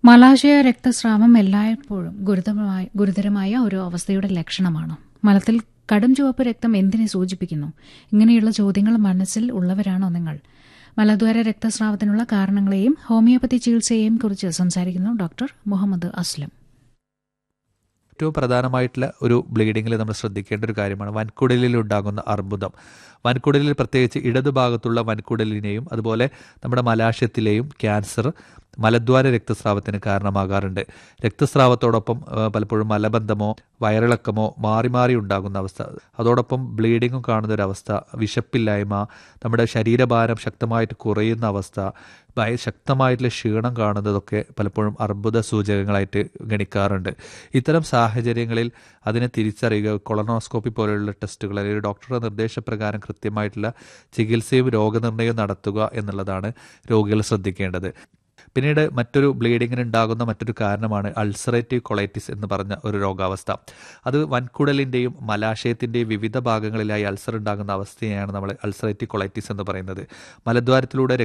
മലാശയ രക്തസ്രാവം എല്ലായ്പ്പോഴും ഗുരുതരമായ ഗുരുതരമായ ഒരു അവസ്ഥയുടെ ലക്ഷണമാണ് മലത്തിൽ കടും ചുവപ്പ് രക്തം എന്തിനെ സൂചിപ്പിക്കുന്നു ഇങ്ങനെയുള്ള ചോദ്യങ്ങൾ മനസ്സിൽ ഉള്ളവരാണോ നിങ്ങൾ മലദ്വാര രക്തസ്രാവത്തിനുള്ള കാരണങ്ങളെയും ഹോമിയോപ്പതി ചികിത്സയെയും കുറിച്ച് സംസാരിക്കുന്നു ഡോക്ടർ മുഹമ്മദ് അസ്ലം ഏറ്റവും പ്രധാനമായിട്ടുള്ള ഒരു ബ്ലീഡിങ്ങിൽ നമ്മൾ ശ്രദ്ധിക്കേണ്ട ഒരു കാര്യമാണ് വൻകുടലിൽ ഉണ്ടാകുന്ന അർബുദം വൻകുടലിൽ പ്രത്യേകിച്ച് ഇടതുഭാഗത്തുള്ള വൻകുടലിനെയും അതുപോലെ നമ്മുടെ മലാശയത്തിലെയും ക്യാൻസർ മലദ്വാര രക്തസ്രാവത്തിന് കാരണമാകാറുണ്ട് രക്തസ്രാവത്തോടൊപ്പം ആ, പലപ്പോഴും മലബന്ധമോ വയറിളക്കമോ മാറി മാറി ഉണ്ടാകുന്ന അവസ്ഥ അതോടൊപ്പം ബ്ലീഡിങ്ങും കാണുന്ന ഒരു അവസ്ഥ വിശപ്പില്ലായ്മ നമ്മുടെ ശരീരഭാരം ശക്തമായിട്ട് കുറയുന്ന അവസ്ഥ ഭയ ശക്തമായിട്ടുള്ള ക്ഷീണം കാണുന്നതൊക്കെ പലപ്പോഴും അർബുദ സൂചകങ്ങളായിട്ട് ഗണിക്കാറുണ്ട് ഇത്തരം സാഹചര്യങ്ങളിൽ അതിനെ തിരിച്ചറിയുക കൊളനോസ്കോപ്പി പോലെയുള്ള ടെസ്റ്റുകൾ അല്ലെങ്കിൽ ഡോക്ടറുടെ നിർദ്ദേശപ്രകാരം കൃത്യമായിട്ടുള്ള ചികിത്സയും രോഗനിർണയവും നടത്തുക എന്നുള്ളതാണ് രോഗികൾ ശ്രദ്ധിക്കേണ്ടത് പിന്നീട് മറ്റൊരു ബ്ലീഡിങ്ങിന് ഉണ്ടാകുന്ന മറ്റൊരു കാരണമാണ് അൾസറേറ്റീവ് കൊളൈറ്റിസ് എന്ന് പറഞ്ഞ ഒരു രോഗാവസ്ഥ അത് വൻകുടലിൻ്റെയും മലാശയത്തിൻ്റെയും വിവിധ ഭാഗങ്ങളിലായി അൾസർ ഉണ്ടാകുന്ന അവസ്ഥയെയാണ് നമ്മൾ അൾസറേറ്റീവ് കൊളൈറ്റിസ് എന്ന് പറയുന്നത് മലദ്വാരത്തിലൂടെ